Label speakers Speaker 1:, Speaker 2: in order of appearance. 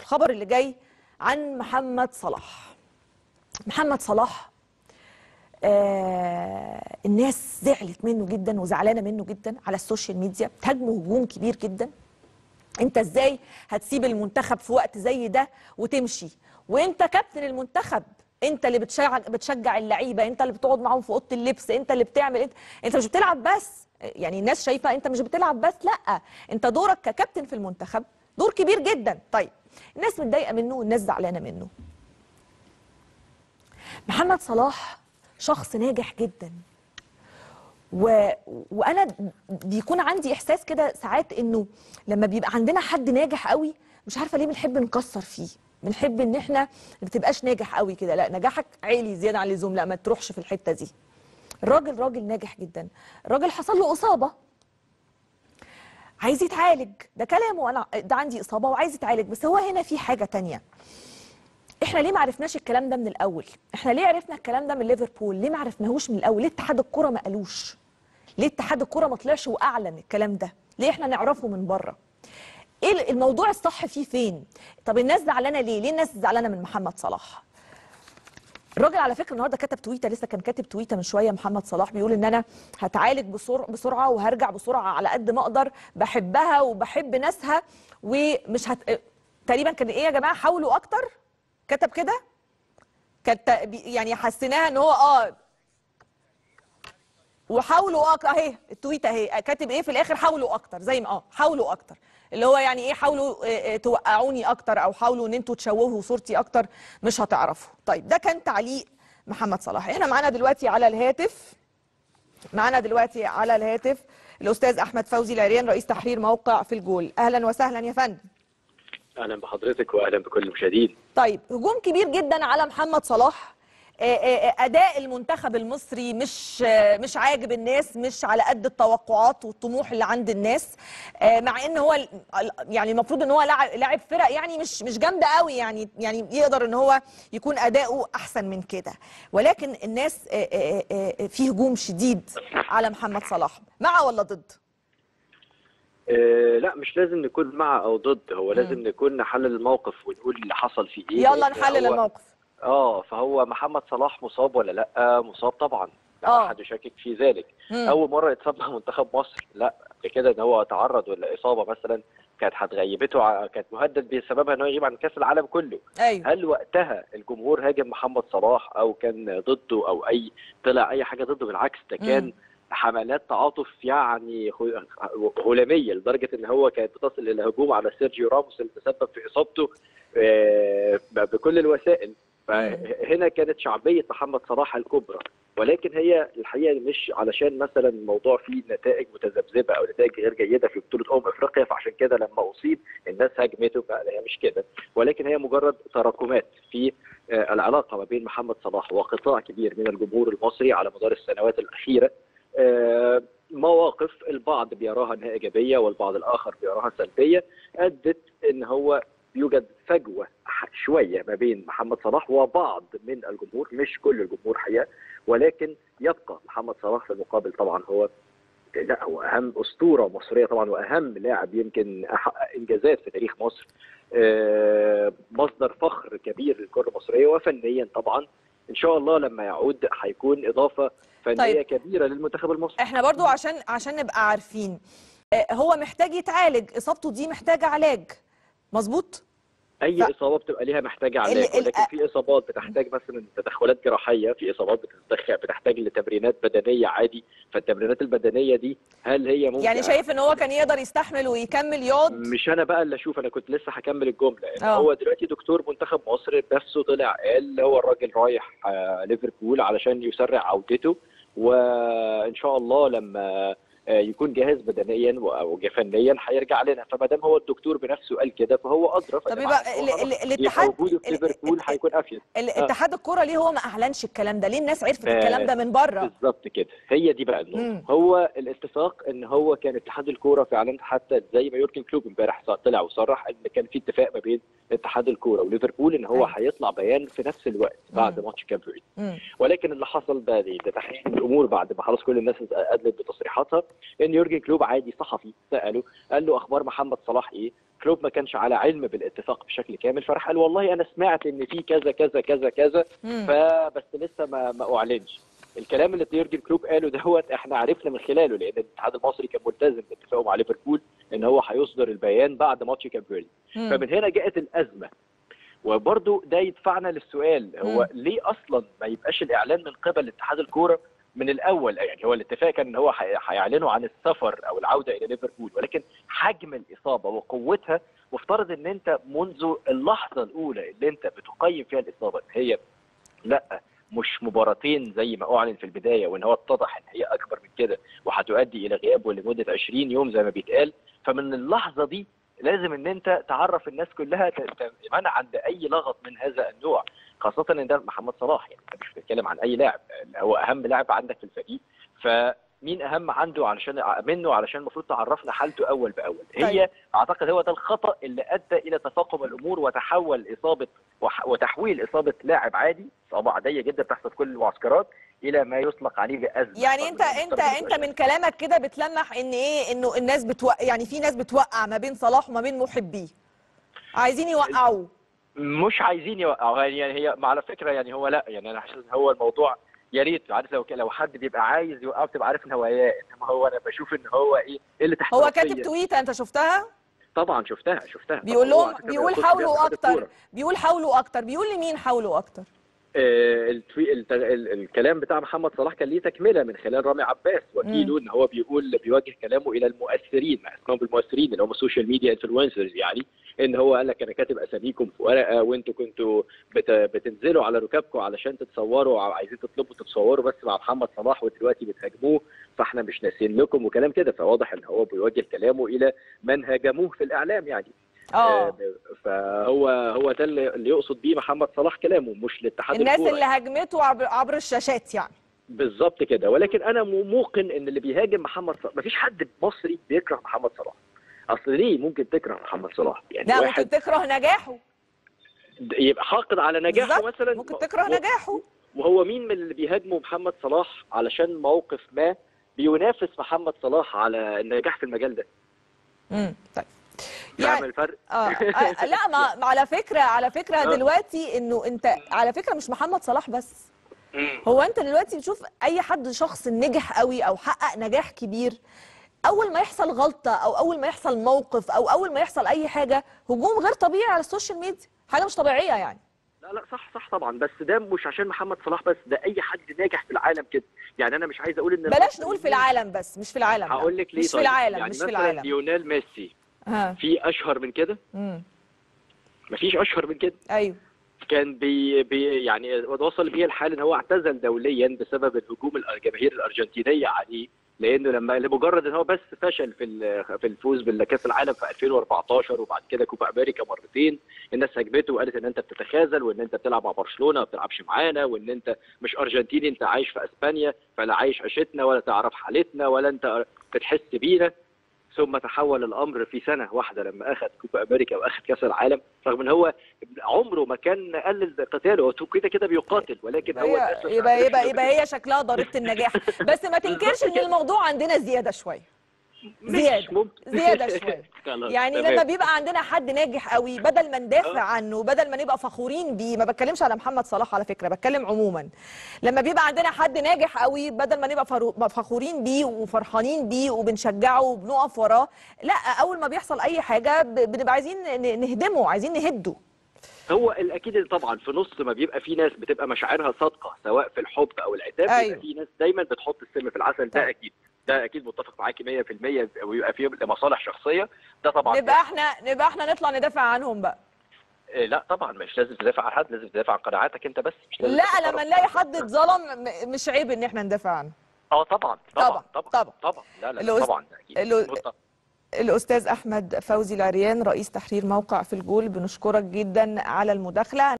Speaker 1: الخبر اللي جاي عن محمد صلاح محمد صلاح آه الناس زعلت منه جدا وزعلانه منه جدا على السوشيال ميديا بتهاجمه هجوم كبير جدا انت ازاي هتسيب المنتخب في وقت زي ده وتمشي وانت كابتن المنتخب انت اللي بتشجع بتشجع اللعيبه انت اللي بتقعد معاهم في اوضه اللبس انت اللي بتعمل انت انت مش بتلعب بس يعني الناس شايفه انت مش بتلعب بس لا انت دورك ككابتن في المنتخب دور كبير جدا طيب الناس متضايقه منه والناس زعلانه منه محمد صلاح شخص ناجح جدا و... وانا بيكون عندي احساس كده ساعات انه لما بيبقى عندنا حد ناجح قوي مش عارفه ليه بنحب نكسر فيه بنحب ان احنا ما تبقاش ناجح قوي كده لا نجاحك عالي زياده عن اللزوم لا ما تروحش في الحته دي الراجل راجل ناجح جدا الراجل حصل له اصابه عايز يتعالج ده كلامه انا ده عندي اصابه وعايز يتعالج بس هو هنا في حاجه تانية احنا ليه ما عرفناش الكلام ده من الاول احنا ليه عرفنا الكلام ده من ليفربول ليه ما عرفناهوش من الاول ليه اتحاد الكره ما قالوش ليه اتحاد الكره ما طلعش واعلن الكلام ده ليه احنا نعرفه من بره ايه الموضوع الصح فيه فين طب الناس زعلانه ليه ليه الناس زعلانه من محمد صلاح الراجل على فكره النهارده كتب تويته لسه كان كاتب تويته من شويه محمد صلاح بيقول ان انا هتعالج بسرعه بسرعه وهرجع بسرعه على قد ما اقدر بحبها وبحب ناسها ومش هت... تقريبا كان ايه يا جماعه حاولوا اكتر كتب كده كانت يعني حسيناها ان هو اه وحاولوا اكتر اهي التويته اهي كاتب ايه في الاخر حاولوا اكتر زي ما اه حاولوا اكتر اللي هو يعني ايه حاولوا اه توقعوني اكتر او حاولوا ان انتوا تشوهوا صورتي اكتر مش هتعرفوا طيب ده كان تعليق محمد صلاح احنا معانا دلوقتي على الهاتف معانا دلوقتي على الهاتف الاستاذ احمد فوزي العريان رئيس تحرير موقع في الجول اهلا وسهلا يا فندم
Speaker 2: اهلا بحضرتك واهلا بكل المشاهدين
Speaker 1: طيب هجوم كبير جدا على محمد صلاح اداء المنتخب المصري مش مش عاجب الناس مش على قد التوقعات والطموح اللي عند الناس مع ان هو يعني المفروض ان هو لاعب فرق يعني مش مش جامده قوي يعني يعني يقدر ان هو يكون اداؤه احسن من كده ولكن الناس في هجوم شديد على محمد صلاح مع ولا ضد
Speaker 2: آه لا مش لازم نكون مع او ضد هو لازم م. نكون نحلل الموقف ونقول اللي حصل فيه ايه
Speaker 1: يلا نحلل الموقف
Speaker 2: اه فهو محمد صلاح مصاب ولا لا مصاب طبعا لا احد يشكك في ذلك مم. اول مره يتصاب مع منتخب مصر لا قبل كده ان هو تعرض ولا اصابه مثلا كانت هتغيبته كانت مهدد بسببها ان هو يغيب عن كاس العالم كله
Speaker 1: أيوة.
Speaker 2: هل وقتها الجمهور هاجم محمد صلاح او كان ضده او اي طلع اي حاجه ضده بالعكس ده كان مم. حملات تعاطف يعني هلاميه لدرجه ان هو كانت بتصل الى هجوم على سيرجيو راموس اللي تسبب في اصابته بكل الوسائل فهنا كانت شعبيه محمد صلاح الكبرى ولكن هي الحقيقه مش علشان مثلا الموضوع فيه نتائج متذبذبه او نتائج غير جيده في بطوله امم افريقيا فعشان كده لما اصيب الناس هاجمته هي مش كده ولكن هي مجرد تراكمات في العلاقه ما بين محمد صلاح وقطاع كبير من الجمهور المصري على مدار السنوات الاخيره مواقف البعض بيراها انها ايجابيه والبعض الاخر بيراها سلبيه ادت ان هو يوجد فجوه شويه ما بين محمد صلاح وبعض من الجمهور مش كل الجمهور حقيقه ولكن يبقى محمد صلاح في المقابل طبعا هو لا هو اهم اسطوره مصريه طبعا واهم لاعب يمكن احقق انجازات في تاريخ مصر مصدر فخر كبير للكره المصريه وفنيا طبعا ان شاء الله لما يعود هيكون اضافه فنيه طيب. كبيره للمنتخب المصري
Speaker 1: احنا برضو عشان عشان نبقى عارفين هو محتاج يتعالج اصابته دي محتاجه علاج مظبوط
Speaker 2: اي ف... اصابه بتبقى ليها محتاجه علاج ولكن في اصابات بتحتاج مثلا تدخلات جراحيه في اصابات بتتدخل بتحتاج لتمرينات بدنيه عادي فالتمرينات البدنيه دي هل هي ممكن
Speaker 1: يعني شايف ان هو كان يقدر يستحمل ويكمل يقعد
Speaker 2: مش انا بقى اللي اشوف انا كنت لسه هكمل الجمله ان هو دلوقتي دكتور منتخب مصر نفسه طلع قال هو الراجل رايح ليفربول علشان يسرع عودته وان شاء الله لما يكون جاهز بدنيا وفنيا هيرجع لنا فما دام هو الدكتور بنفسه قال كده فهو ادرى
Speaker 1: طب يبقى الاتحاد
Speaker 2: وجوده في ليفربول هيكون افيد
Speaker 1: الاتحاد الكوره ليه هو ما اعلنش الكلام ده ليه الناس عرفت الكلام ده من بره
Speaker 2: بالظبط كده هي دي بقى النقطه هو الاتفاق ان هو كان اتحاد الكوره فعلا حتى زي ما يورجن كلوب امبارح طلع وصرح ان كان في اتفاق ما بين اتحاد الكوره وليفربول ان هو هيطلع بيان في نفس الوقت بعد ماتش كاب ولكن اللي حصل ده ده تحقيق الامور بعد ما خلاص كل الناس ادلت بتصريحاتها ان يورجن كلوب عادي صحفي ساله قال له اخبار محمد صلاح ايه كلوب ما كانش على علم بالاتفاق بشكل كامل فراح قال والله انا سمعت ان في كذا كذا كذا كذا
Speaker 1: مم.
Speaker 2: فبس لسه ما ما اعلنش الكلام اللي يورجن كلوب قاله دوت احنا عرفنا من خلاله لان الاتحاد المصري كان ملتزم باتفاقه مع ليفربول ان هو هيصدر البيان بعد ماتش كاب فيردي
Speaker 1: مم.
Speaker 2: فمن هنا جاءت الازمه وبرضو ده يدفعنا للسؤال هو ليه اصلا ما يبقاش الاعلان من قبل اتحاد الكوره من الاول يعني هو الاتفاق كان ان هو هي- هيعلنوا عن السفر او العوده الى ليفربول ولكن حجم الاصابه وقوتها مفترض ان انت منذ اللحظه الاولى اللي انت بتقيم فيها الاصابه ان هي لا مش مباراتين زي ما اعلن في البدايه وان هو اتضح ان هي اكبر من كده وهتؤدي الى غيابه لمده 20 يوم زي ما بيتقال فمن اللحظه دي لازم ان انت تعرف الناس كلها ت- تمنع عند اي لغط من هذا النوع خاصه ان ده محمد صلاح يعني انت مش بتتكلم عن اي لاعب هو اهم لاعب عندك في الفريق فمين اهم عنده علشان منه علشان المفروض تعرفنا حالته اول باول هي اعتقد هو ده الخطا اللي ادى الى تفاقم الامور وتحول اصابه وح- وتحويل اصابه لاعب عادي اصابه عاديه جدا بتحصل في كل المعسكرات الى ما يطلق عليه بازمه
Speaker 1: يعني انت انت انت من كلامك كده بتلمح ان ايه انه الناس بتوقع يعني في ناس بتوقع ما بين صلاح وما بين محبيه عايزين يوقعوه
Speaker 2: مش عايزين يوقعوا يعني هي ما على فكره يعني هو لا يعني انا حاسس ان هو الموضوع يا ريت عارف لو لو حد بيبقى عايز يوقعه تبقى عارف ان هو ايه انما هو انا بشوف ان هو ايه إيه اللي تحت
Speaker 1: هو
Speaker 2: راسية.
Speaker 1: كاتب تويته انت شفتها
Speaker 2: طبعا شفتها شفتها
Speaker 1: بيقول
Speaker 2: طبعاً. هو
Speaker 1: لهم
Speaker 2: على فكرة
Speaker 1: بيقول
Speaker 2: بيخش
Speaker 1: حاولوا
Speaker 2: بيها في
Speaker 1: اكتر
Speaker 2: الكورة.
Speaker 1: بيقول حاولوا اكتر بيقول لمين حاولوا اكتر
Speaker 2: آه، التوي... الت... ال... الكلام بتاع محمد صلاح كان ليه تكمله من خلال رامي عباس وكيله ان هو بيقول بيوجه كلامه الى المؤثرين مع اسمهم بالمؤثرين اللي هم السوشيال ميديا انفلونسرز يعني ان هو قال لك انا كاتب اساميكم في ورقه وانتوا كنتوا بت... بتنزلوا على ركابكم علشان تتصوروا او عايزين تطلبوا تتصوروا بس مع محمد صلاح ودلوقتي بتهاجموه فاحنا مش ناسيين لكم وكلام كده فواضح ان هو بيوجه كلامه الى من هاجموه في الاعلام يعني
Speaker 1: اه
Speaker 2: فهو هو ده اللي اللي يقصد بيه محمد صلاح كلامه مش لاتحاد
Speaker 1: الناس
Speaker 2: الكورة
Speaker 1: اللي هاجمته عبر عبر الشاشات يعني
Speaker 2: بالظبط كده ولكن انا مو- موقن ان اللي بيهاجم محمد صلاح مفيش حد مصري بيكره محمد صلاح اصل ليه ممكن تكره محمد صلاح يعني
Speaker 1: لا ممكن
Speaker 2: واحد
Speaker 1: تكره نجاحه
Speaker 2: يبقى حاقد على نجاحه
Speaker 1: بالظبط،
Speaker 2: مثلا
Speaker 1: ممكن تكره
Speaker 2: و-
Speaker 1: نجاحه
Speaker 2: وهو مين من اللي بيهاجموا محمد صلاح علشان موقف ما بينافس محمد صلاح على النجاح في المجال ده
Speaker 1: امم طيب
Speaker 2: يعني
Speaker 1: يعني
Speaker 2: الفرق
Speaker 1: آه. آه لا ما ما على فكره على فكره
Speaker 2: آه.
Speaker 1: دلوقتي انه انت على فكره مش محمد صلاح بس هو انت دلوقتي بتشوف اي حد شخص نجح قوي او حقق نجاح كبير اول ما يحصل غلطه او اول ما يحصل موقف او اول ما يحصل اي حاجه هجوم غير طبيعي على السوشيال ميديا حاجه مش طبيعيه يعني
Speaker 2: لا لا صح صح طبعا بس ده مش عشان محمد صلاح بس ده اي حد ناجح في العالم كده يعني انا مش عايز اقول ان
Speaker 1: بلاش نقول في العالم بس مش في العالم لا.
Speaker 2: هقول لك ليه
Speaker 1: مش في
Speaker 2: طيب.
Speaker 1: العالم
Speaker 2: يعني
Speaker 1: مش في
Speaker 2: مثلا
Speaker 1: العالم
Speaker 2: ليونيل ميسي
Speaker 1: ها
Speaker 2: في اشهر من كده
Speaker 1: امم
Speaker 2: مفيش اشهر من كده
Speaker 1: ايوه
Speaker 2: كان بي بي يعني وصل بيه الحال ان هو اعتزل دوليا بسبب الهجوم الجماهير الارجنتينيه عليه لانه لما لمجرد ان هو بس فشل في ال- في الفوز بالكاس العالم في 2014 وبعد كده كوبا امريكا مرتين الناس هجمته وقالت ان انت بتتخاذل وان انت بتلعب مع برشلونه ما بتلعبش معانا وان انت مش ارجنتيني انت عايش في اسبانيا فلا عايش عيشتنا ولا تعرف حالتنا ولا انت بتحس بينا ثم تحول الامر في سنه واحده لما اخذ كوبا امريكا واخذ كاس العالم رغم ان هو عمره ما كان قلل قتاله هو كده كده بيقاتل ولكن هو
Speaker 1: يبقى
Speaker 2: للأسف
Speaker 1: يبقى يبقى, يبقى هي شكلها ضريبه النجاح بس ما تنكرش ان الموضوع عندنا زياده شويه
Speaker 2: مش
Speaker 1: زيادة.
Speaker 2: ممكن.
Speaker 1: زيادة شوية.
Speaker 2: خلاص،
Speaker 1: يعني
Speaker 2: تمام.
Speaker 1: لما بيبقى عندنا حد ناجح قوي بدل ما ندافع
Speaker 2: آه.
Speaker 1: عنه بدل ما نبقى فخورين بيه ما بتكلمش على محمد صلاح على فكره بتكلم عموما لما بيبقى عندنا حد ناجح قوي بدل ما نبقى فرو- فخورين بيه وفرحانين بيه وبنشجعه وبنقف وراه لا اول ما بيحصل اي حاجه ب- بنبقى عايزين ن- نهدمه عايزين نهده
Speaker 2: هو الاكيد طبعا في نص ما بيبقى في ناس بتبقى مشاعرها صادقه سواء في الحب او العتاب
Speaker 1: أيوة.
Speaker 2: بيبقى في ناس دايما بتحط السم في العسل ده
Speaker 1: طيب.
Speaker 2: اكيد ده اكيد متفق معاكي 100% ويبقى فيه لمصالح شخصيه ده طبعا
Speaker 1: نبقى احنا نبقى احنا نطلع ندافع عنهم بقى
Speaker 2: إيه، لا طبعا مش لازم تدافع عن حد لازم تدافع عن قناعاتك انت بس مش لازم
Speaker 1: لا
Speaker 2: تدافع
Speaker 1: لما
Speaker 2: عن-
Speaker 1: نلاقي حد اتظلم م- مش عيب ان احنا ندافع عنه
Speaker 2: اه طبعا
Speaker 1: طبعاً،
Speaker 2: طبعا طبعا
Speaker 1: طبعاً.
Speaker 2: طبعا لا لا
Speaker 1: الأس-
Speaker 2: طبعا ده اكيد
Speaker 1: الأ-
Speaker 2: متفق.
Speaker 1: الأستاذ أحمد فوزي العريان رئيس تحرير موقع في الجول بنشكرك جدا على المداخلة